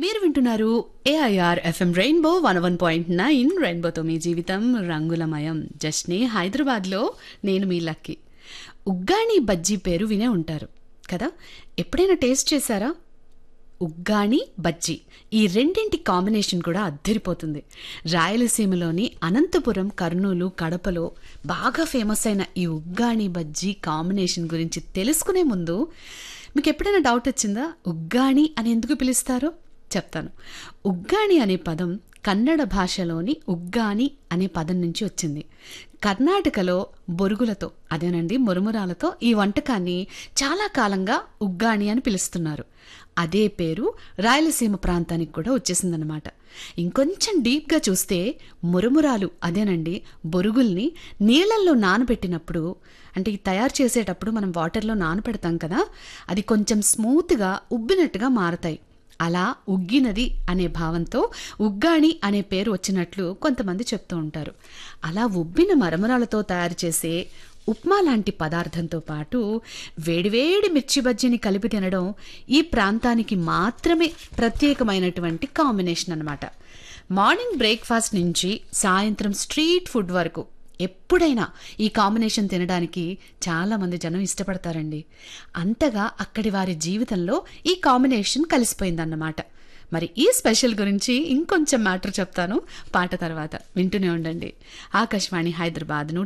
మీరు వింటున్నారు AIR FM rainbow one one point nine రెయిన్బోతో మీ జీవితం రంగులమయం జస్ట్ని హైదరాబాద్లో నేను మీ లక్కీ ఉగ్గాని బజ్జీ పేరు వినే ఉంటారు కదా ఎప్పుడైనా టేస్ట్ చేశారా ఉగ్గాని బజ్జీ ఈ రెండింటి కాంబినేషన్ కూడా అద్దరిపోతుంది రాయలసీమలోని అనంతపురం కర్నూలు కడపలో బాగా ఫేమస్ అయిన ఈ ఉగ్గాని బజ్జీ కాంబినేషన్ గురించి తెలుసుకునే ముందు మీకు ఎప్పుడైనా డౌట్ వచ్చిందా ఉగ్గాని అని ఎందుకు పిలుస్తారో చెప్తాను ఉగ్గాని అనే పదం కన్నడ భాషలోని ఉగ్గాని అనే పదం నుంచి వచ్చింది కర్ణాటకలో బొరుగులతో అదేనండి మురుమురాలతో ఈ వంటకాన్ని చాలా కాలంగా ఉగ్గాని అని పిలుస్తున్నారు అదే పేరు రాయలసీమ ప్రాంతానికి కూడా వచ్చేసిందనమాట ఇంకొంచెం డీప్గా చూస్తే మురుమురాలు అదేనండి బొరుగుల్ని నీళ్ళల్లో నానబెట్టినప్పుడు అంటే ఈ తయారు చేసేటప్పుడు మనం వాటర్లో నానబెడతాం కదా అది కొంచెం స్మూత్గా ఉబ్బినట్టుగా మారతాయి అలా ఉగ్గినది అనే భావంతో ఉగ్గాణి అనే పేరు వచ్చినట్లు కొంతమంది చెప్తూ ఉంటారు అలా ఉబ్బిన మరమరాలతో తయారు చేసే ఉప్మా లాంటి పదార్థంతో పాటు వేడివేడి మిర్చి బజ్జీని కలిపి తినడం ఈ ప్రాంతానికి మాత్రమే ప్రత్యేకమైనటువంటి కాంబినేషన్ అన్నమాట మార్నింగ్ బ్రేక్ఫాస్ట్ నుంచి సాయంత్రం స్ట్రీట్ ఫుడ్ వరకు ఎప్పుడైనా ఈ కాంబినేషన్ తినడానికి చాలామంది జనం ఇష్టపడతారండి అంతగా అక్కడి వారి జీవితంలో ఈ కాంబినేషన్ కలిసిపోయిందన్నమాట మరి ఈ స్పెషల్ గురించి ఇంకొంచెం మ్యాటర్ చెప్తాను పాట తర్వాత వింటూనే ఉండండి ఆకాశవాణి హైదరాబాద్